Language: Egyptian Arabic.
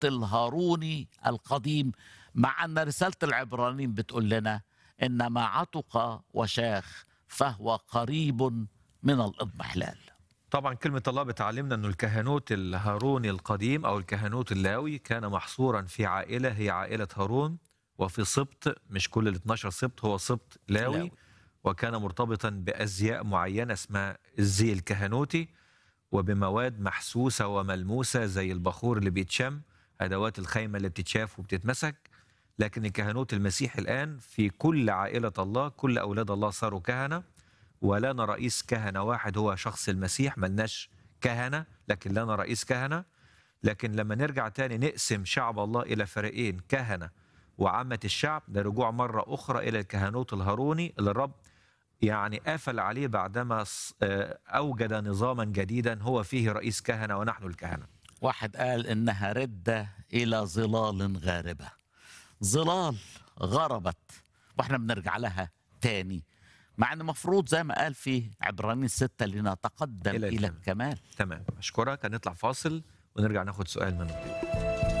الهاروني القديم مع أن رسالة العبرانيين بتقول لنا إن ما عتق وشاخ فهو قريب من الإضمحلال طبعا كلمة الله بتعلمنا أنه الكهنوت الهاروني القديم أو الكهنوت اللاوي كان محصورا في عائلة هي عائلة هارون وفي سبط مش كل ال 12 سبط هو سبط لاوي, لاوي. وكان مرتبطا بأزياء معينة اسمها الزي الكهنوتي وبمواد محسوسة وملموسة زي البخور اللي بيتشم أدوات الخيمة اللي بتتشاف وبتتمسك لكن الكهنوت المسيحي الآن في كل عائلة الله كل أولاد الله صاروا كهنة ولنا رئيس كهنة واحد هو شخص المسيح ملناش كهنة لكن لنا رئيس كهنة لكن لما نرجع تاني نقسم شعب الله إلى فريقين كهنة وعامة الشعب ده رجوع مرة أخرى إلى الكهنوت الهاروني اللي الرب يعني قفل عليه بعدما ص- آه، أوجد نظاما جديدا هو فيه رئيس كهنة ونحن الكهنة واحد قال إنها ردة إلى ظلال غاربة ظلال غربت وإحنا بنرجع لها تاني مع أن مفروض زي ما قال في عبرانيين ستة لنتقدم إلى إلى, إلى الكمال. الكمال تمام أشكرك هنطلع فاصل ونرجع ناخد سؤال من الضيوف